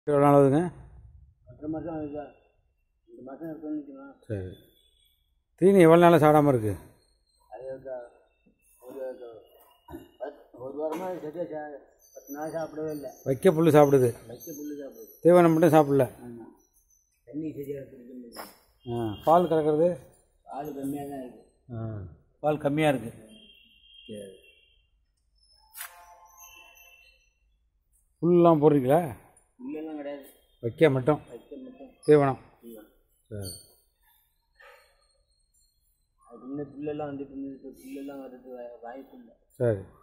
எவ்வளோ நாள் ஆகுதுங்க ஒன்றரை மாதம் ஆகுதா இந்த மாதம் இருக்குன்னு நிற்கணும் சரி தீனி எவ்வளோ நாளாக சாப்பிடாம இருக்குது அது ஒரு ஒரு பத்து ஒரு வாரமாக சரியாக சா பத்து நாள் சாப்பிடவே இல்லை வைக்க புல் சாப்பிடுது வைக்க புல்லு சாப்பிடுது தீவனம் மட்டும் சாப்பிடல ஆமாம் தண்ணி சரியாக குடிக்க முடியல ஆ பால் கறக்கிறது பால் கம்மியாக தான் இருக்குது ஆ பால் கம்மியாக இருக்குது சரி புல்லாம் போடுறீங்களா புல்லெல்லாம் கிடையாது வைக்க மட்டும் வைக்க மட்டும் தீவனம் இல்லை சரி அது இன்னும் புல்லெல்லாம் வந்துட்டு இருந்தது இப்போ புல்லெல்லாம் வர்றது வாய்ப்பு இல்லை சரி